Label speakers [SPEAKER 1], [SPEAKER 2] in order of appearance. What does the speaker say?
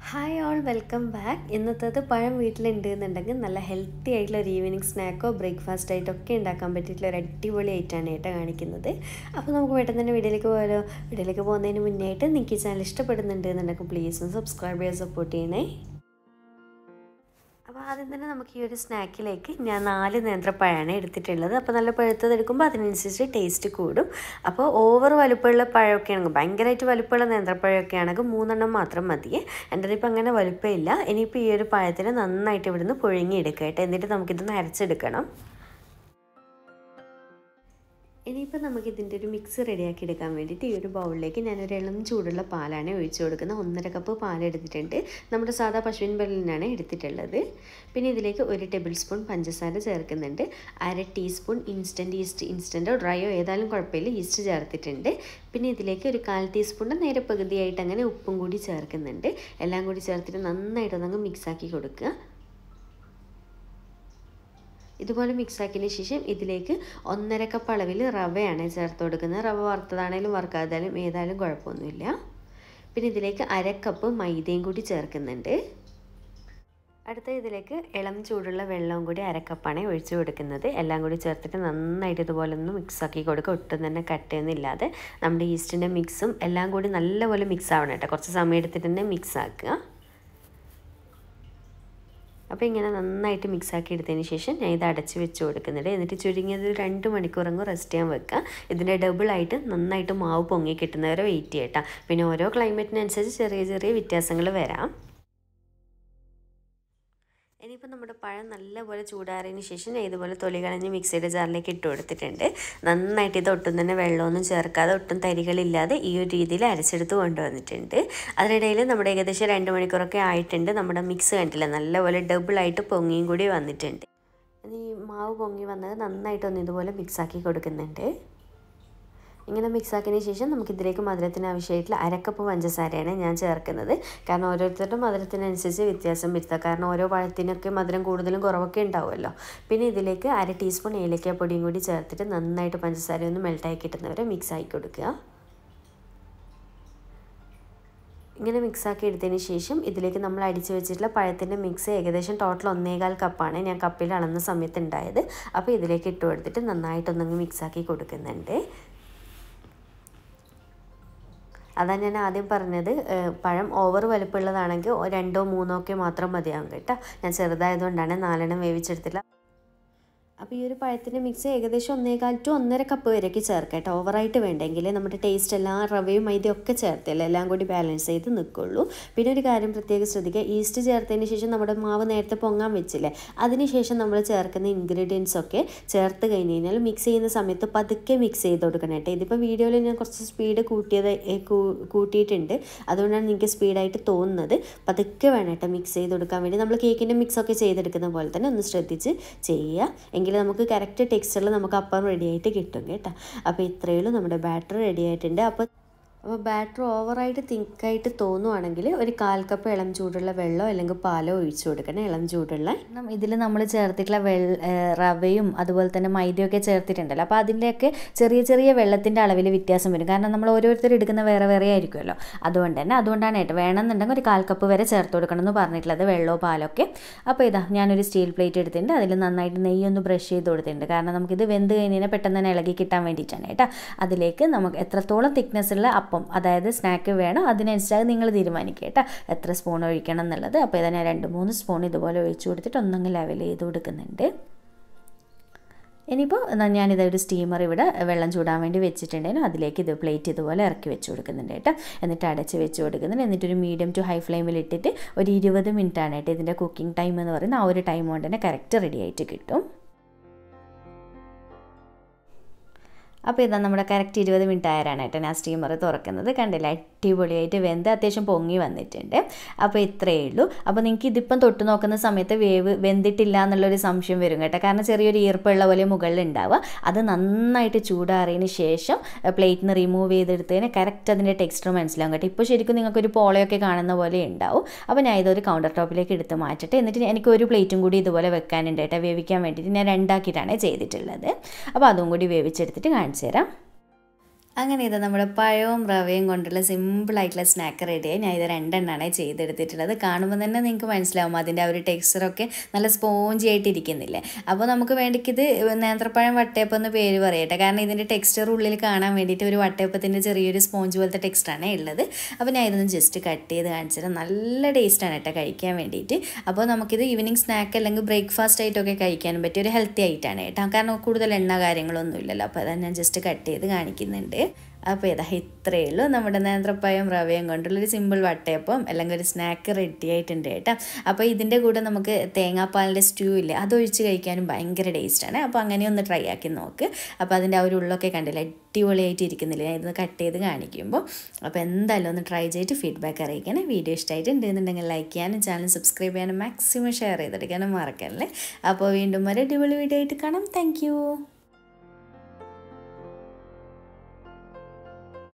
[SPEAKER 1] hi all welcome back ഇന്നത്തേത് പഴം വീട്ടിലുണ്ട് എന്നുണ്ടെങ്കിൽ നല്ല ഹെൽത്തി ആയിട്ടുള്ള ഒരു ഈവനിങ് സ്നാക്കോ ബ്രേക്ക്ഫാസ്റ്റ് ആയിട്ടോ ഒക്കെ ഉണ്ടാക്കാൻ പറ്റിയിട്ടുള്ള ഒരു അടിപൊളി ആയിട്ടാണ് ഏട്ടാ കാണിക്കുന്നത് അപ്പോൾ നമുക്ക് പെട്ടെന്ന് തന്നെ വീഡിയോയിലേക്ക് പോയാലോ വീഡിയോയിലേക്ക് പോകുന്നതിന് മുന്നേ ആയിട്ട് നിങ്ങൾക്ക് ഈ ചാനൽ ഇഷ്ടപ്പെടുന്നുണ്ട് എന്നുണ്ടെങ്കിൽ പ്ലീസ് ഒന്ന് സബ്സ്ക്രൈബ് ചെയ്യാൻ സപ്പോർട്ട് ചെയ്യണേ അപ്പോൾ ആദ്യം തന്നെ നമുക്ക് ഈ ഒരു സ്നാക്കിലേക്ക് ഞാൻ നാല് നേന്ത്രപ്പഴമാണ് എടുത്തിട്ടുള്ളത് അപ്പോൾ നല്ല പഴുത്തത് എടുക്കുമ്പോൾ അതിനനുസരിച്ച് ടേസ്റ്റ് കൂടും അപ്പോൾ ഓവർ വലുപ്പമുള്ള പഴമൊക്കെ ആണെങ്കിൽ ഭയങ്കരമായിട്ട് വലുപ്പമുള്ള നേന്ത്രപ്പഴമൊക്കെ ആണെങ്കിൽ മൂന്നെണ്ണം മാത്രം മതിയേ എൻ്റെ ഇപ്പോൾ അങ്ങനെ വലുപ്പമില്ല ഇനിയിപ്പോൾ ഈ ഒരു പഴത്തിന് നന്നായിട്ട് ഇവിടുന്ന് പുഴുങ്ങിയെടുക്കുക കേട്ടോ എന്നിട്ട് നമുക്കിതൊന്ന് അരച്ചെടുക്കണം ഇനിയിപ്പോൾ നമുക്ക് ഇതിൻ്റെ ഒരു മിക്സ് റെഡിയാക്കി എടുക്കാൻ വേണ്ടിയിട്ട് ഈ ഒരു ബൗളിലേക്ക് ഞാനൊരു ഇളം ചൂടുള്ള പാലാണ് ഒഴിച്ചു കൊടുക്കുന്നത് ഒന്നര കപ്പ് പാൽ എടുത്തിട്ടുണ്ട് നമ്മുടെ സാധാ പശുവിൻ പാലിനാണ് എടുത്തിട്ടുള്ളത് പിന്നെ ഇതിലേക്ക് ഒരു ടേബിൾ സ്പൂൺ പഞ്ചസാര ചേർക്കുന്നുണ്ട് അര ടീസ്പൂൺ ഇൻസ്റ്റൻറ്റ് ഈസ്റ്റ് ഇൻസ്റ്റൻറ്റോ ഡ്രയോ ഏതായാലും കുഴപ്പമില്ല ഈസ്റ്റ് ചേർത്തിട്ടുണ്ട് പിന്നെ ഇതിലേക്ക് ഒരു കാൽ ടീസ്പൂൺ നേരെ പകുതിയായിട്ട് അങ്ങനെ ഉപ്പും കൂടി ചേർക്കുന്നുണ്ട് എല്ലാം കൂടി ചേർത്തിട്ട് നന്നായിട്ടൊന്നങ്ങ് മിക്സാക്കി കൊടുക്കുക ഇതുപോലെ മിക്സാക്കിയതിന് ശേഷം ഇതിലേക്ക് ഒന്നര കപ്പ് അളവിൽ റവയാണ് ചേർത്ത് കൊടുക്കുന്നത് റവ വറുത്തതാണേലും വറുക്കാതായാലും ഏതായാലും കുഴപ്പമൊന്നുമില്ല പിന്നെ ഇതിലേക്ക് അര കപ്പ് മൈദയും കൂടി ചേർക്കുന്നുണ്ട് അടുത്ത ഇതിലേക്ക് ഇളം ചൂടുള്ള വെള്ളവും കൂടി അരക്കപ്പാണ് ഒഴിച്ചു കൊടുക്കുന്നത് എല്ലാം കൂടി ചേർത്തിട്ട് നന്നായിട്ട് ഇതുപോലെ ഒന്ന് മിക്സാക്കി കൊടുക്കുക ഒട്ടും തന്നെ കട്ടയൊന്നുമില്ലാതെ നമ്മുടെ ഈസ്റ്റിൻ്റെ മിക്സും എല്ലാം കൂടി നല്ലപോലെ മിക്സ് ആവണം കേട്ടോ കുറച്ച് സമയം എടുത്തിട്ട് തന്നെ മിക്സ് ആക്കുക അപ്പോൾ ഇങ്ങനെ നന്നായിട്ട് മിക്സാക്കി എടുത്തതിന് ശേഷം ഞാൻ ഇത് അടച്ച് വെച്ച് കൊടുക്കുന്നുണ്ട് എന്നിട്ട് ചുരുങ്ങിയത് രണ്ട് മണിക്കൂറങ്ങ് റെസ്റ്റ് ചെയ്യാൻ വെക്കുക ഇതിൻ്റെ ഡബിളായിട്ട് നന്നായിട്ട് മാവ് പൊങ്ങി കിട്ടുന്നവരെ വെയിറ്റ് ചെയ്യട്ടാം പിന്നെ ഓരോ ക്ലൈമറ്റിനനുസരിച്ച് ചെറിയ ചെറിയ വ്യത്യാസങ്ങൾ വരാം ഇനിയിപ്പോൾ നമ്മുടെ പഴം നല്ലപോലെ ചൂടാറിയതിന് ശേഷം ഞാൻ ഇതുപോലെ തൊലി കളഞ്ഞ് മിക്സിയുടെ ജാറിലേക്ക് ഇട്ട് കൊടുത്തിട്ടുണ്ട് നന്നായിട്ട് ഇത് ഒട്ടും തന്നെ വെള്ളമൊന്നും ചേർക്കാതെ ഒട്ടും തരികളില്ലാതെ ഈ ഒരു രീതിയിൽ അരച്ചെടുത്ത് കൊണ്ടുവന്നിട്ടുണ്ട് അതിനിടയിൽ നമ്മുടെ ഏകദേശം രണ്ട് മണിക്കൂറൊക്കെ ആയിട്ടുണ്ട് നമ്മുടെ മിക്സ് കണ്ടില്ല നല്ലപോലെ ഡബിളായിട്ട് പൊങ്ങിയും കൂടി വന്നിട്ടുണ്ട് ഈ മാവ് പൊങ്ങി വന്നത് നന്നായിട്ടൊന്ന് ഇതുപോലെ മിക്സാക്കി കൊടുക്കുന്നുണ്ട് ഇങ്ങനെ മിക്സാക്കിയതിന് ശേഷം നമുക്കിതിലേക്ക് മധുരത്തിന് ആവശ്യമായിട്ടുള്ള അരക്കപ്പ് പഞ്ചസാരയാണ് ഞാൻ ചേർക്കുന്നത് കാരണം ഓരോരുത്തരുടെ മധുരത്തിനനുസരിച്ച് വ്യത്യാസം വരുത്തുക കാരണം ഓരോ പഴത്തിനൊക്കെ മധുരം കൂടുതലും കുറവൊക്കെ ഉണ്ടാവുമല്ലോ പിന്നെ ഇതിലേക്ക് അര ടീസ്പൂൺ ഏലക്ക പൊടിയും കൂടി ചേർത്തിട്ട് നന്നായിട്ട് പഞ്ചസാര ഒന്ന് മെൽട്ടായി കിട്ടുന്നവരെ മിക്സ് ആക്കി കൊടുക്കുക ഇങ്ങനെ മിക്സാക്കി എടുത്തതിന് ശേഷം ഇതിലേക്ക് നമ്മൾ അടിച്ചു വെച്ചിട്ടുള്ള പഴത്തിൻ്റെ മിക്സ് ഏകദേശം ടോട്ടൽ ഒന്നേകാൽ കപ്പാണ് ഞാൻ കപ്പിൽ അളന്ന സമയത്ത് ഉണ്ടായത് അപ്പോൾ ഇതിലേക്ക് ഇട്ട് കൊടുത്തിട്ട് നന്നായിട്ടൊന്നങ്ങ് മിക്സാക്കി കൊടുക്കുന്നുണ്ട് അതാണ് ഞാൻ ആദ്യം പറഞ്ഞത് പഴം ഓവർ വലുപ്പമുള്ളതാണെങ്കിൽ രണ്ടോ മൂന്നോ ഒക്കെ മാത്രം മതിയാകും കേട്ടോ ഞാൻ ചെറുതായതുകൊണ്ടാണ് നാലെണ്ണം വേവിച്ചെടുത്തില്ല അപ്പോൾ ഈ ഒരു പഴത്തിൻ്റെ മിക്സ് ഏകദേശം ഒന്നേകാൽ ടു ഒന്നര കപ്പ് വരെയൊക്കെ ചേർക്കാം കേട്ടോ ഓവറായിട്ട് വേണ്ടെങ്കിൽ നമ്മുടെ ടേസ്റ്റ് എല്ലാം റവയും മൈദയും ഒക്കെ ചേർത്തില്ല എല്ലാം കൂടി ബാലൻസ് ചെയ്ത് നിൽക്കുള്ളൂ പിന്നെ ഒരു കാര്യം പ്രത്യേകം ശ്രദ്ധിക്കുക ഈസ്റ്റ് ചേർത്തതിന് ശേഷം നമ്മുടെ മാവ് നേരത്തെ പൊങ്ങാൻ വെച്ചില്ലേ അതിനുശേഷം നമ്മൾ ചേർക്കുന്ന ഇൻഗ്രീഡിയൻസ് ഒക്കെ ചേർത്ത് കഴിഞ്ഞ് കഴിഞ്ഞാൽ മിക്സ് ചെയ്യുന്ന സമയത്ത് പതുക്കെ മിക്സ് ചെയ്ത് കൊടുക്കണം കേട്ടോ ഇതിപ്പോൾ വീഡിയോയിൽ ഞാൻ കുറച്ച് സ്പീഡ് കൂട്ടിയത് കൂട്ടിയിട്ടുണ്ട് അതുകൊണ്ടാണ് നിങ്ങൾക്ക് സ്പീഡായിട്ട് തോന്നുന്നത് പതുക്കെ വേണം കേട്ടോ മിക്സ് ചെയ്ത് കൊടുക്കാൻ വേണ്ടി നമ്മൾ കേക്കിൻ്റെ മിക്സൊക്കെ ചെയ്തെടുക്കുന്ന പോലെ തന്നെ ഒന്ന് ശ്രദ്ധിച്ച് ചെയ്യുക എങ്കിൽ നമുക്ക് കറക്റ്റ് ടെക്സ്ചറിൽ നമുക്ക് അപ്പം റെഡി ആയിട്ട് കിട്ടും കേട്ടോ അപ്പോൾ ഇത്രയേ ഉള്ളൂ നമ്മുടെ ബാറ്റർ റെഡി ആയിട്ടുണ്ട് അപ്പോൾ അപ്പോൾ ബാറ്റർ ഓവറായിട്ട് തിക്കായിട്ട് തോന്നുവാണെങ്കിൽ ഒരു കാൽ കപ്പ് ഇളം ചൂടുള്ള വെള്ളമോ അല്ലെങ്കിൽ പാലോ ഒഴിച്ചു കൊടുക്കണം ഇളം ചൂടുള്ള
[SPEAKER 2] ഇതിൽ നമ്മൾ ചേർത്തിട്ടുള്ള വെള്ള റവയും അതുപോലെ തന്നെ മൈദയൊക്കെ ചേർത്തിട്ടുണ്ടല്ലോ അപ്പോൾ അതിൻ്റെയൊക്കെ ചെറിയ ചെറിയ വെള്ളത്തിൻ്റെ അളവിൽ വ്യത്യാസം വരും കാരണം നമ്മൾ ഓരോരുത്തർ എടുക്കുന്ന വേറെ വേറെ ആയിരിക്കുമല്ലോ അതുകൊണ്ട് തന്നെ അതുകൊണ്ടാണ് കേട്ടോ വേണമെന്നുണ്ടെങ്കിൽ ഒരു കാൽ കപ്പ് വരെ ചേർത്ത് കൊടുക്കണം എന്ന് പറഞ്ഞിട്ടുള്ളത് വെള്ളമോ പാലൊക്കെ അപ്പോൾ ഇതാ ഞാനൊരു സ്റ്റീൽ പ്ലേറ്റ് എടുത്തിട്ടുണ്ട് അതിൽ നന്നായിട്ട് നെയ്യൊന്ന് ബ്രഷ് ചെയ്ത് കൊടുത്തിട്ടുണ്ട് കാരണം നമുക്കിത് വെന്ത് കഴിഞ്ഞാൽ പെട്ടെന്ന് തന്നെ ഇളകി കിട്ടാൻ വേണ്ടിയിട്ടാണ് കേട്ടോ അതിലേക്ക് നമുക്ക് എത്രത്തോളം തിക്നെസ് ഉള്ള അപ്പം അതായത് സ്നാക്ക് വേണം അതിനനുസരിച്ച് നിങ്ങൾ തീരുമാനിക്കുക കേട്ടോ എത്ര സ്പൂൺ ഒഴിക്കണം എന്നുള്ളത് അപ്പോൾ ഇതാ ഞാൻ രണ്ട് മൂന്ന് സ്പൂൺ ഇതുപോലെ ഒഴിച്ചു കൊടുത്തിട്ട് ഒന്നങ്ങ് ലെവൽ ചെയ്ത് കൊടുക്കുന്നുണ്ട് ഇനിയിപ്പോൾ ഞാനിത് ഒരു സ്റ്റീമർ ഇവിടെ വെള്ളം ചൂടാൻ വേണ്ടി വെച്ചിട്ടുണ്ടായിരുന്നു അതിലേക്ക് ഇത് പ്ലേറ്റ് ഇതുപോലെ ഇറക്കി വെച്ച് കൊടുക്കുന്നുണ്ട് കേട്ടോ എന്നിട്ട് അടച്ച് വെച്ച് കൊടുക്കുന്നുണ്ട് എന്നിട്ടൊരു മീഡിയം ടു ഹൈ ഫ്ലെയിമിൽ ഇട്ടിട്ട് ഒരു ഇരുപത് മിനിറ്റാണ് കേട്ടോ ഇതിൻ്റെ കുക്കിംഗ് ടൈം എന്ന് പറയുന്നത് ആ ഒരു ടൈം കൊണ്ട് തന്നെ കറക്റ്റ് റെഡി ആയിട്ട് കിട്ടും അപ്പോൾ ഇതാ നമ്മുടെ കറക്റ്റ് ഇരുപത് മിനിറ്റ് ആയാലാണ് കേട്ടോ ഞാൻ സ്റ്റീമർ തുറക്കുന്നത് കണ്ടില്ല അടിപൊളിയായിട്ട് വെന്ത് അത്യാവശ്യം പൊങ്ങി വന്നിട്ടുണ്ട് അപ്പോൾ ഇത്രയേ ഉള്ളൂ അപ്പോൾ നിങ്ങൾക്ക് ഇതിപ്പം തൊട്ട് നോക്കുന്ന സമയത്ത് വേവ് വെന്തിട്ടില്ല എന്നുള്ളൊരു സംശയം വരും കേട്ടോ കാരണം ചെറിയൊരു ഈർപ്പുള്ള പോലെ മുകളിൽ ഉണ്ടാവുക അത് നന്നായിട്ട് ചൂടാറിയതിന് ശേഷം പ്ലേറ്റിൽ നിന്ന് റിമൂവ് ചെയ്തെടുത്തതിന് കറക്റ്റ് അതിൻ്റെ ടെക്സ്ചർ മനസ്സിലാവും കേട്ടോ ഇപ്പോൾ ശരിക്കും നിങ്ങൾക്കൊരു പോളയൊക്കെ കാണുന്ന പോലെ ഉണ്ടാവും അപ്പോൾ ഞാൻ ഇതൊരു കൗണ്ടർ ടോപ്പിലേക്ക് എടുത്ത് മാറ്റട്ടെ എന്നിട്ട് എനിക്ക് ഒരു പ്ലേറ്റും കൂടി ഇതുപോലെ വെക്കാനുണ്ട് കേട്ടോ വേവിക്കാൻ വേണ്ടിയിട്ട് ഞാൻ രണ്ടാക്കിയിട്ടാണ് ചെയ്തിട്ടുള്ളത് അപ്പോൾ അതും കൂടി വേവിച്ചെടുത്തിട്ട് കാണിച്ചു തരാം അങ്ങനെ ഇത് നമ്മുടെ പഴവും റവയും കൊണ്ടുള്ള സിമ്പിളായിട്ടുള്ള സ്നാക്ക് റെഡിയായി ഞാൻ ഇത് രണ്ടെണ്ണമാണ് ചെയ്തെടുത്തിട്ടുള്ളത് കാണുമ്പോൾ തന്നെ നിങ്ങൾക്ക് മനസ്സിലാവും അതിൻ്റെ ആ ഒരു ടെക്സ്ചറൊക്കെ നല്ല സ്പോഞ്ചി ആയിട്ട് ഇരിക്കുന്നില്ലേ അപ്പോൾ നമുക്ക് വേണ്ടിക്കിത് നേന്ത്രപ്പഴം വട്ടയപ്പം എന്ന് പേര് പറയട്ടെ കാരണം ഇതിൻ്റെ ടെക്സ്ചർ ഉള്ളിൽ കാണാൻ വേണ്ടിയിട്ട് ഒരു വട്ടയപ്പത്തിൻ്റെ ചെറിയൊരു സ്പോഞ്ച് പോലത്തെ ടെക്സ്റ്റാണ് ഉള്ളത് അപ്പോൾ ഞാൻ ഇതൊന്ന് ജസ്റ്റ് കട്ട് ചെയ്ത് കാണിച്ചിട്ട് നല്ല ടേസ്റ്റാണ് കേട്ടോ കഴിക്കാൻ വേണ്ടിയിട്ട് അപ്പോൾ നമുക്കിത് ഈവനിങ് സ്നാക്ക് അല്ലെങ്കിൽ ബ്രേക്ക്ഫാസ്റ്റ് ആയിട്ടൊക്കെ കഴിക്കാനും പറ്റിയ ഒരു ഹെൽത്തി ആയിട്ടാണ് കേട്ടോ കാരണം കൂടുതൽ എണ്ണ കാര്യങ്ങളൊന്നും ഇല്ലല്ലോ അപ്പോൾ അതാണ് ഞാൻ ജസ്റ്റ് കട്ട് ചെയ്ത് കാണിക്കുന്നുണ്ട് അപ്പോൾ ഇതാ ഇത്രയേ ഉള്ളൂ നമ്മുടെ നേന്ത്രപ്പഴം റവയും കൊണ്ടുള്ളൊരു സിമ്പിൾ വട്ടയപ്പം അല്ലെങ്കിൽ ഒരു സ്നാക്ക് റെഡി ആയിട്ടുണ്ട് കേട്ടോ അപ്പോൾ ഇതിൻ്റെ കൂടെ നമുക്ക് തേങ്ങാപ്പാലിൻ്റെ സ്റ്റൂ ഇല്ലേ അതൊഴിച്ച് കഴിക്കാനും ഭയങ്കര ടേസ്റ്റാണ് അപ്പോൾ അങ്ങനെ ഒന്ന് ട്രൈ ആക്കി നോക്ക് അപ്പോൾ അതിൻ്റെ ആ ഒരു ഉള്ളൊക്കെ കണ്ടില്ല അടിപൊളിയായിട്ട് ഇരിക്കുന്നില്ല ഞാൻ ഇതൊന്ന് കട്ട് ചെയ്ത് കാണിക്കുമ്പോൾ അപ്പോൾ എന്തായാലും ഒന്ന് ട്രൈ ചെയ്തിട്ട് ഫീഡ്ബാക്ക് അറിയിക്കണേ വീഡിയോ ഇഷ്ടമായിട്ട് ഉണ്ടെന്നുണ്ടെങ്കിൽ ലൈക്ക് ചെയ്യാനും ചാനൽ സബ്സ്ക്രൈബ് ചെയ്യാനും മാക്സിമം ഷെയർ ചെയ്തെടുക്കാനും മറക്കല്ലേ അപ്പോൾ വീണ്ടും ഒരു അടിപൊളി വീഡിയോ ആയിട്ട് കാണാം താങ്ക്